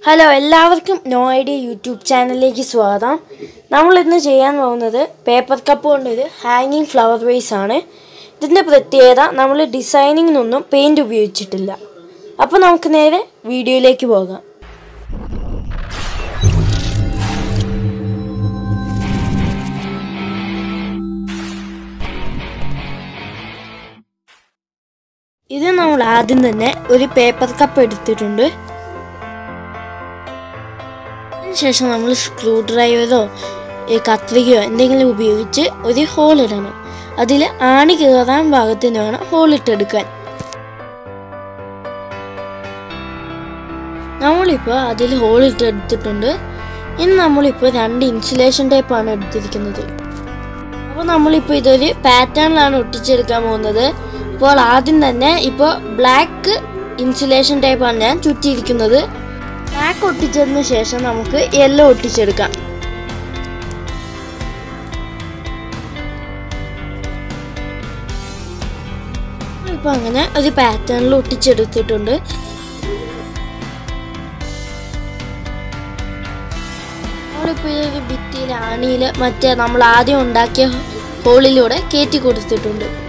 hello എല്ലാവർക്കും no idea YouTube ചാനലിലേക്ക് സ്വാഗതം നമ്മൾ ഇന്ന് ചെയ്യാൻ പോകുന്നത് പേപ്പർ കപ്പ് കൊണ്ടൊരു ഹാങ്ങിങ് ഫ്ലവർ വേസ് ആണ് ഇതിൻ്റെ പ്രത്യേകത നമ്മൾ ഡിസൈനിങ്ങിനൊന്നും പെയിൻറ് ഉപയോഗിച്ചിട്ടില്ല അപ്പോൾ നമുക്ക് നേരെ വീഡിയോയിലേക്ക് പോകാം ഇത് നമ്മൾ ആദ്യം തന്നെ ഒരു പേപ്പർ കപ്പ് എടുത്തിട്ടുണ്ട് ശേഷം നമ്മൾ സ്ക്രൂ ഡ്രൈവറോ കത്രികയോ എന്തെങ്കിലും ഉപയോഗിച്ച് ഒരു ഹോൾ ഇടണം അതിൽ ആണി കയറാൻ ഭാഗത്തിന് വേണം ഹോൾ ഇട്ടെടുക്കാൻ നമ്മളിപ്പോൾ അതിൽ ഹോൾ ഇട്ടെടുത്തിട്ടുണ്ട് ഇനി നമ്മളിപ്പോൾ രണ്ട് ഇൻസുലേഷൻ ടൈപ്പാണ് എടുത്തിരിക്കുന്നത് അപ്പോൾ നമ്മളിപ്പോൾ ഇതൊരു പാറ്റേണിലാണ് ഒട്ടിച്ചെടുക്കാൻ പോകുന്നത് ഇപ്പോൾ ആദ്യം തന്നെ ഇപ്പോൾ ബ്ലാക്ക് ഇൻസുലേഷൻ ടൈപ്പാണ് ഞാൻ ചുറ്റിയിരിക്കുന്നത് ബ്ലാക്ക് ഒട്ടിച്ചതിന് ശേഷം നമുക്ക് യെല്ലോ ഒട്ടിച്ചെടുക്കാം ഇപ്പൊ അങ്ങനെ ഒരു പാറ്റേണിൽ ഒട്ടിച്ചെടുത്തിട്ടുണ്ട് നമ്മളിപ്പോൾ ഇതൊരു ഭിത്തിയിൽ ആണിയിൽ മറ്റേ നമ്മൾ ആദ്യം ഉണ്ടാക്കിയ ഹോളിലൂടെ കയറ്റി കൊടുത്തിട്ടുണ്ട്